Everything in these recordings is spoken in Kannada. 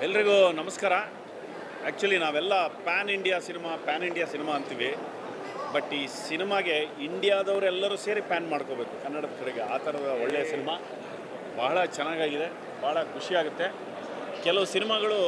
ಎಲ್ರಿಗೂ ನಮಸ್ಕಾರ ಆ್ಯಕ್ಚುಲಿ ನಾವೆಲ್ಲ pan India cinema pan India cinema ಅಂತೀವಿ ಬಟ್ ಈ ಸಿನಿಮಾಗೆ ಇಂಡಿಯಾದವರೆಲ್ಲರೂ ಸೇರಿ ಪ್ಯಾನ್ ಮಾಡ್ಕೋಬೇಕು ಕನ್ನಡದ ಕಡೆಗೆ ಆ ಥರದ ಒಳ್ಳೆಯ ಸಿನಿಮಾ ಬಹಳ ಚೆನ್ನಾಗಾಗಿದೆ ಭಾಳ ಖುಷಿಯಾಗುತ್ತೆ ಕೆಲವು ಸಿನಿಮಾಗಳು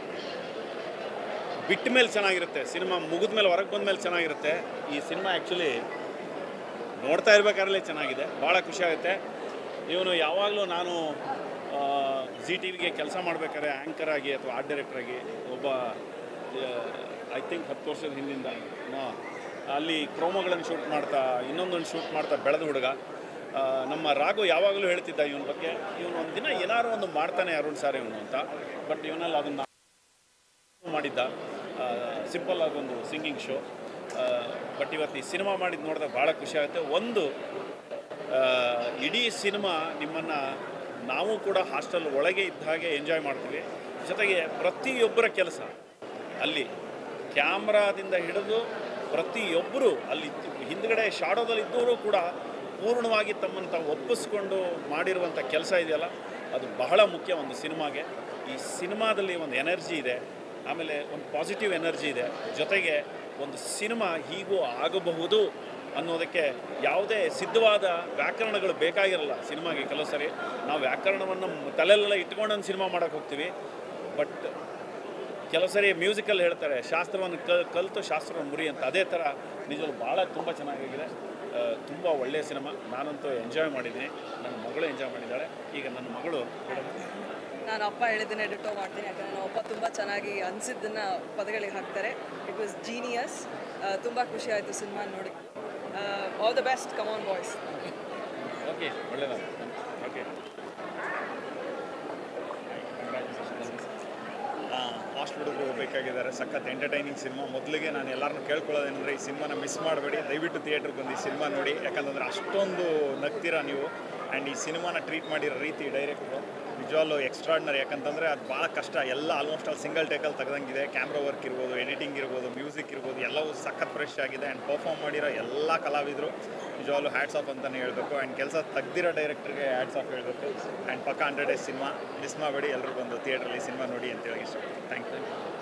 ಬಿಟ್ಟ ಮೇಲೆ ಚೆನ್ನಾಗಿರುತ್ತೆ ಸಿನಿಮಾ ಮುಗಿದ ಮೇಲೆ ಹೊರಗೆ ಬಂದ ಮೇಲೆ ಚೆನ್ನಾಗಿರುತ್ತೆ ಈ ಸಿನಿಮಾ ಆ್ಯಕ್ಚುಲಿ ನೋಡ್ತಾ ಇರ್ಬೇಕಾದ್ರಲ್ಲೇ ಚೆನ್ನಾಗಿದೆ ಭಾಳ ಖುಷಿಯಾಗುತ್ತೆ ಇವನು ಯಾವಾಗಲೂ ನಾನು ಜಿ ಟಿ ವಿಗೆ ಕೆಲಸ ಮಾಡಬೇಕಾದ್ರೆ ಆ್ಯಂಕರ್ ಆಗಿ ಅಥವಾ ಆರ್ಟ್ ಡೈರೆಕ್ಟರ್ ಆಗಿ ಒಬ್ಬ ಐ ಥಿಂಕ್ ಹತ್ತು ವರ್ಷದ ಹಿಂದಿಂದ ನಾ- ಅಲ್ಲಿ ಕ್ರೋಮೋಗಳನ್ನು ಶೂಟ್ ಮಾಡ್ತಾ ಇನ್ನೊಂದೊಂದು ಶೂಟ್ ಮಾಡ್ತಾ ಬೆಳೆದ ಹುಡುಗ ಆ, ನಮ್ಮ ರಾಘು ಯಾವಾಗಲೂ ಹೇಳ್ತಿದ್ದ ಇವನ ಬಗ್ಗೆ ಇವನು ಒಂದು ದಿನ ಏನಾದ್ರು ಒಂದು ಮಾಡ್ತಾನೆ ಅರುಣ್ ಸರ್ ಇವನು ಅಂತ ಬಟ್ ಇವನಲ್ಲಿ ಅದನ್ನು ಮಾಡಿದ್ದ ಸಿಂಪಲ್ ಆಗಿ ಒಂದು ಸಿಂಗಿಂಗ್ ಶೋ ಬಟ್ ಇವತ್ತು ಈ ಸಿನಿಮಾ ಮಾಡಿದ್ದು ನೋಡಿದಾಗ ಭಾಳ ಖುಷಿ ಆಗುತ್ತೆ ಒಂದು ಆ, ಇಡೀ ಸಿನಿಮಾ ನಿಮ್ಮನ್ನು ನಾವು ಕೂಡ ಹಾಸ್ಟೆಲ್ ಒಳಗೆ ಇದ್ದ ಹಾಗೆ ಎಂಜಾಯ್ ಮಾಡ್ತೀವಿ ಜೊತೆಗೆ ಪ್ರತಿಯೊಬ್ಬರ ಕೆಲಸ ಅಲ್ಲಿ ಕ್ಯಾಮ್ರಾದಿಂದ ಹಿಡಿದು ಪ್ರತಿಯೊಬ್ಬರು ಅಲ್ಲಿ ಹಿಂದ್ಗಡೆ ಶಾಡೋದಲ್ಲಿ ಇದ್ದವರು ಕೂಡ ಪೂರ್ಣವಾಗಿ ತಮ್ಮನ್ನು ತಾವು ಒಪ್ಪಿಸ್ಕೊಂಡು ಮಾಡಿರುವಂಥ ಕೆಲಸ ಇದೆಯಲ್ಲ ಅದು ಬಹಳ ಮುಖ್ಯ ಒಂದು ಸಿನಿಮಾಗೆ ಈ ಸಿನಿಮಾದಲ್ಲಿ ಒಂದು ಎನರ್ಜಿ ಇದೆ ಆಮೇಲೆ ಒಂದು ಪಾಸಿಟಿವ್ ಎನರ್ಜಿ ಇದೆ ಜೊತೆಗೆ ಒಂದು ಸಿನಿಮಾ ಹೀಗೂ ಆಗಬಹುದು ಅನ್ನೋದಕ್ಕೆ ಯಾವುದೇ ಸಿದ್ಧವಾದ ವ್ಯಾಕರಣಗಳು ಬೇಕಾಗಿರಲ್ಲ ಸಿನಿಮಾಗೆ ಕೆಲವು ಸರಿ ನಾವು ವ್ಯಾಕರಣವನ್ನು ತಲೆಯಲ್ಲೆಲ್ಲ ಇಟ್ಕೊಂಡು ಒಂದು ಸಿನಿಮಾ ಮಾಡೋಕ್ಕೆ ಹೋಗ್ತೀವಿ ಬಟ್ ಕೆಲವು ಸರಿ ಮ್ಯೂಸಿಕಲ್ಲಿ ಹೇಳ್ತಾರೆ ಶಾಸ್ತ್ರವನ್ನು ಕಲ್ ಕಲಿತು ಶಾಸ್ತ್ರವನ್ನು ಮುರಿ ಅಂತ ಅದೇ ಥರ ನಿಜವೂ ಭಾಳ ತುಂಬ ಚೆನ್ನಾಗಿದೆ ತುಂಬ ಒಳ್ಳೆಯ ಸಿನಿಮಾ ನಾನಂತೂ ಎಂಜಾಯ್ ಮಾಡಿದ್ದೀನಿ ನನ್ನ ಮಗಳು ಎಂಜಾಯ್ ಮಾಡಿದ್ದಾಳೆ ಈಗ ನನ್ನ ಮಗಳು ನಾನು ಅಪ್ಪ ಹೇಳಿದ್ದನ್ನೇ ಡಿಟೋ ಮಾಡ್ತೀನಿ ಯಾಕಂದರೆ ನಮ್ಮ ಅಪ್ಪ ತುಂಬ ಚೆನ್ನಾಗಿ ಅನಿಸಿದ್ದನ್ನು ಪದಗಳಿಗೆ ಹಾಕ್ತಾರೆ ಇಟ್ ವಾಸ್ ಜೀನಿಯಸ್ ತುಂಬ ಖುಷಿ ಆಯಿತು ಸಿನಿಮಾ ನೋಡಿ all the best come on boys okay ಒಳ್ಳೆಯದ ಓಕೆ ಫಾಸ್ಟ್ ಹುಡುಗರು ಹೋಗ್ಬೇಕಾಗಿದ್ದಾರೆ ಸಖತ್ ಎಂಟರ್ಟೈನಿಂಗ್ ಸಿನಿಮಾ ಮೊದಲಿಗೆ ನಾನು ಎಲ್ಲರನ್ನೂ ಕೇಳ್ಕೊಳ್ಳೋದೇನೆಂದರೆ ಈ ಸಿನಿಮಾನ ಮಿಸ್ ಮಾಡಬೇಡಿ ದಯವಿಟ್ಟು ಥಿಯೇಟ್ರಿಗೆ ಬಂದು ಈ ಸಿನಿಮಾ ನೋಡಿ ಯಾಕಂತಂದರೆ ಅಷ್ಟೊಂದು ನಗ್ತೀರಾ ನೀವು ಆ್ಯಂಡ್ ಈ ಸಿನಿಮಾನ ಟ್ರೀಟ್ ಮಾಡಿರೋ ರೀತಿ ಡೈರೆಕ್ಟ್ರು ನಿಜವಾಗ್ಲೂ ಎಕ್ಸ್ಟ್ರಾಡ್ನರಿ ಯಾಕಂತಂದರೆ ಅದು ಭಾಳ ಕಷ್ಟ ಎಲ್ಲ ಆಲ್ಮೋಸ್ಟ್ ಅಲ್ಲಿ ಸಿಂಗಲ್ ಟೇಕಲ್ಲಿ ತೆಗ್ದಂಗಿದೆ ಕ್ಯಾಮ್ರಾ ವರ್ಕ್ ಇರ್ಬೋದು ಎಡಿಟಿಂಗ್ ಇರ್ಬೋದು ಮ್ಯೂಸಿಕ್ ಇರ್ಬೋದು ಎಲ್ಲವೂ ಸಖತ್ ಫ್ರೆಶ್ ಆಗಿದೆ ಆ್ಯಂಡ್ ಪರ್ಫಾರ್ಮ್ ಮಾಡಿರೋ ಎಲ್ಲ ಕಲಾವಿದರು ನಿಜವಾಗ್ಲೂ ಹ್ಯಾಟ್ಸ್ ಆಫ್ ಅಂತಲೇ ಹೇಳಬೇಕು ಆ್ಯಂಡ್ ಕೆಲಸ ತೆಗ್ದಿರೋ ಡೈರೆಕ್ಟರ್ಗೆ ಹ್ಯಾಟ್ಸ್ ಆಫ್ ಹೇಳಬೇಕು ಆ್ಯಂಡ್ ಪಕ್ಕ ಹಂಡ್ರೆಡ್ ಡೇಸ್ ಸಿನಿಮಾ ಮಿಸ್ ಮಾಡಬೇಡಿ ಎಲ್ಲರೂ ಬಂದು ಥಿಯೇಟ್ರಲ್ಲಿ ಸಿನಿಮಾ ನೋಡಿ ಅಂತ ಹೇಳಿ ಇಷ್ಟಪಡ್ತೀನಿ ಥ್ಯಾಂಕ್ ಯು